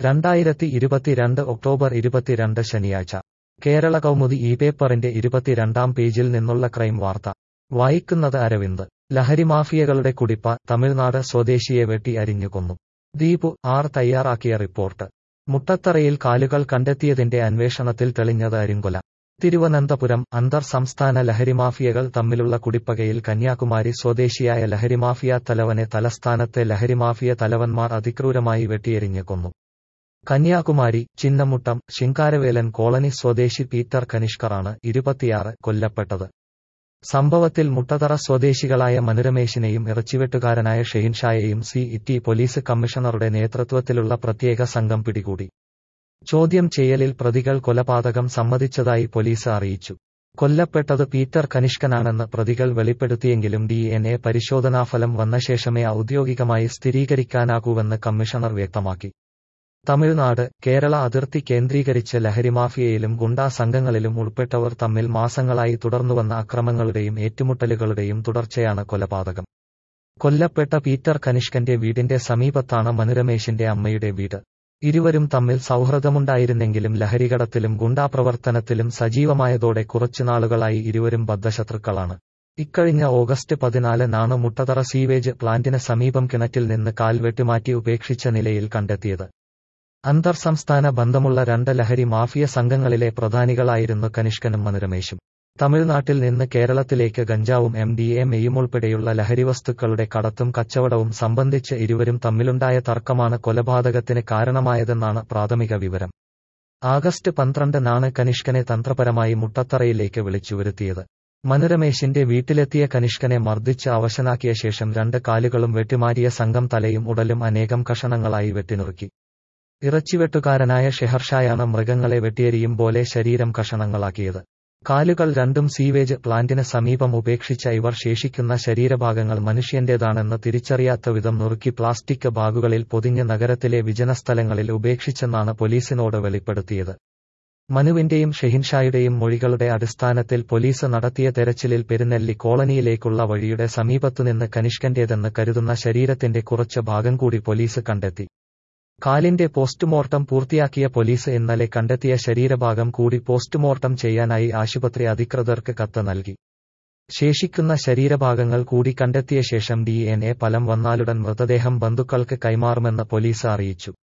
രണ്ടായിരത്തി ഇരുപത്തിരണ്ട് ഒക്ടോബർ ഇരുപത്തിരണ്ട് ശനിയാഴ്ച കേരള കൗമുദി ഈ പേപ്പറിന്റെ ഇരുപത്തിരണ്ടാം പേജിൽ നിന്നുള്ള ക്രൈം വാർത്ത വായിക്കുന്നത് അരവിന്ദ് ലഹരിമാഫിയകളുടെ കുടിപ്പ തമിഴ്നാട് സ്വദേശിയെ വെട്ടി അരിഞ്ഞു കൊന്നു ദീപു ആർ തയ്യാറാക്കിയ റിപ്പോർട്ട് മുട്ടത്തറയിൽ കാലുകൾ കണ്ടെത്തിയതിന്റെ അന്വേഷണത്തിൽ തെളിഞ്ഞത് അരിങ്കൊല തിരുവനന്തപുരം അന്തർ സംസ്ഥാന ലഹരിമാഫിയകൾ തമ്മിലുള്ള കുടിപ്പകയിൽ കന്യാകുമാരി സ്വദേശിയായ ലഹരിമാഫിയ തലവനെ തലസ്ഥാനത്തെ ലഹരിമാഫിയ തലവന്മാർ അതിക്രൂരമായി വെട്ടിയെരിഞ്ഞു കൊന്നു കന്യാകുമാരി ചിന്നമുട്ടം ശിങ്കാരവേലൻ കോളനി സ്വദേശി പീറ്റർ കനിഷ്കറാണ് ഇരുപത്തിയാറ് കൊല്ലപ്പെട്ടത് സംഭവത്തിൽ മുട്ടതറ സ്വദേശികളായ മനുരമേശിനെയും ഇറച്ചിവെട്ടുകാരനായ ഷെഹിൻഷായെയും സി ഇറ്റി പോലീസ് കമ്മീഷണറുടെ നേതൃത്വത്തിലുള്ള പ്രത്യേക സംഘം പിടികൂടി ചോദ്യം ചെയ്യലിൽ പ്രതികൾ കൊലപാതകം സമ്മതിച്ചതായി പോലീസ് അറിയിച്ചു കൊല്ലപ്പെട്ടത് പീറ്റർ കനിഷ്കനാണെന്ന് പ്രതികൾ വെളിപ്പെടുത്തിയെങ്കിലും ഡി എൻ എ പരിശോധനാഫലം വന്ന ശേഷമേ ഔദ്യോഗികമായി സ്ഥിരീകരിക്കാനാകൂവെന്ന് കമ്മീഷണർ വ്യക്തമാക്കി തമിഴ്നാട് കേരള അതിർത്തി കേന്ദ്രീകരിച്ച് ലഹരിമാഫിയയിലും ഗുണ്ടാ സംഘങ്ങളിലും ഉൾപ്പെട്ടവർ തമ്മിൽ മാസങ്ങളായി തുടർന്നുവന്ന അക്രമങ്ങളുടെയും ഏറ്റുമുട്ടലുകളുടെയും തുടർച്ചയാണ് കൊലപാതകം കൊല്ലപ്പെട്ട പീറ്റർ കനിഷ്കന്റെ വീടിന്റെ സമീപത്താണ് മനുരമേശിന്റെ അമ്മയുടെ വീട് ഇരുവരും തമ്മിൽ സൗഹൃദമുണ്ടായിരുന്നെങ്കിലും ലഹരികടത്തിലും ഗുണ്ടാപ്രവർത്തനത്തിലും സജീവമായതോടെ കുറച്ചുനാളുകളായി ഇരുവരും ബദ്ധശത്രുക്കളാണ് ഇക്കഴിഞ്ഞ ഓഗസ്റ്റ് പതിനാലിനാണ് മുട്ടതറ സീവേജ് പ്ലാന്റിന് സമീപം കിണറ്റിൽ നിന്ന് കാൽ വെട്ടിമാറ്റി ഉപേക്ഷിച്ച നിലയിൽ കണ്ടെത്തിയത് അന്തർ സംസ്ഥാന ബന്ധമുള്ള രണ്ട് ലഹരി മാഫിയ സംഘങ്ങളിലെ പ്രധാനികളായിരുന്നു കനിഷ്കനും മനുരമേശും തമിഴ്നാട്ടിൽ നിന്ന് കേരളത്തിലേക്ക് ഗഞ്ചാവും എം ഡി എ മെയും ഉൾപ്പെടെയുള്ള ലഹരിവസ്തുക്കളുടെ കടത്തും കച്ചവടവും സംബന്ധിച്ച് ഇരുവരും തമ്മിലുണ്ടായ തർക്കമാണ് കൊലപാതകത്തിന് കാരണമായതെന്നാണ് പ്രാഥമിക വിവരം ആഗസ്റ്റ് പന്ത്രണ്ടിനാണ് കനിഷ്കനെ തന്ത്രപരമായി മുട്ടത്തറയിലേക്ക് വിളിച്ചുവരുത്തിയത് മനുരമേശിന്റെ വീട്ടിലെത്തിയ കനിഷ്കനെ മർദ്ദിച്ച് അവശനാക്കിയ ശേഷം രണ്ട് കാലുകളും വെട്ടിമാറ്റിയ സംഘം തലയും ഉടലും അനേകം കഷണങ്ങളായി വെട്ടിനുറുക്കി ഇറച്ചിവെട്ടുകാരനായ ഷെഹർഷായാണ് മൃഗങ്ങളെ വെട്ടിയെരിയും പോലെ ശരീരം കഷണങ്ങളാക്കിയത് കാലുകൾ രണ്ടും സീവേജ് പ്ലാന്റിന് സമീപം ഉപേക്ഷിച്ച ഇവർ ശേഷിക്കുന്ന ശരീരഭാഗങ്ങൾ മനുഷ്യന്റേതാണെന്ന് തിരിച്ചറിയാത്ത വിധം നുറുക്കി പ്ലാസ്റ്റിക് ബാഗുകളിൽ പൊതിഞ്ഞ് നഗരത്തിലെ വിജനസ്ഥലങ്ങളിൽ ഉപേക്ഷിച്ചെന്നാണ് പോലീസിനോട് വെളിപ്പെടുത്തിയത് മനുവിന്റെയും ഷെഹിൻഷായുടെയും മൊഴികളുടെ അടിസ്ഥാനത്തിൽ പോലീസ് നടത്തിയ തെരച്ചിലിൽ പെരുന്നെല്ലി കോളനിയിലേക്കുള്ള വഴിയുടെ സമീപത്തുനിന്ന് കനിഷ്കന്റേതെന്ന് കരുതുന്ന ശരീരത്തിന്റെ കുറച്ച് ഭാഗം കൂടി പോലീസ് കണ്ടെത്തി കാലിന്റെ പോസ്റ്റ്മോർട്ടം പൂർത്തിയാക്കിയ പോലീസ് ഇന്നലെ കണ്ടെത്തിയ ശരീരഭാഗം കൂടി പോസ്റ്റ്മോർട്ടം ചെയ്യാനായി ആശുപത്രി അധികൃതർക്ക് കത്ത് നൽകി ശേഷിക്കുന്ന ശരീരഭാഗങ്ങൾ കൂടി കണ്ടെത്തിയ ശേഷം ഡി എൻ എ ഫലം വന്നാലുടൻ മൃതദേഹം ബന്ധുക്കൾക്ക് കൈമാറുമെന്ന് പോലീസ് അറിയിച്ചു